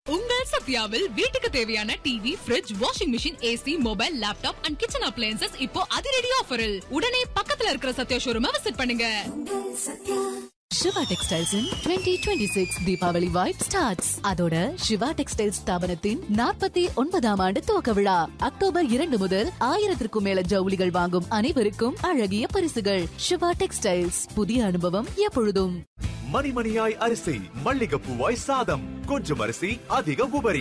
உங்கள் சத்யாவில் வீட்டுக்கு தேவையான TV fridge washing machine A C mobile laptop and kitchen appliances இப்போ அதிரடி ஆஃபரில் உடனே பக்கத்துல இருக்கிற சத்யா ஷோரூமை விசிட் பண்ணுங்க Siva textiles twenty twenty six Deepavali vibe starts அதோட சிவா டெக்ஸ்டைல்ஸ் ஸ்தாபனத்தின் நாற்பத்தி ஒன்பதாம் ஆண்டு துவக்க விழா அக்டோபர் இரண்டு முதல் ஆயிரத்திற்கும் மேல ஜவுளிகள் வாங்கும் அனைவருக்கும் அழகிய பரிசுகள் சிவா டெக்ஸ்டைல்ஸ் புதிய அனுபவம் எப்பொழுதும் மணிமணியாய் அரிசி மல்லிகப்பூவாய் சாதம் கொஞ்சம் அரிசி அதிக உபரி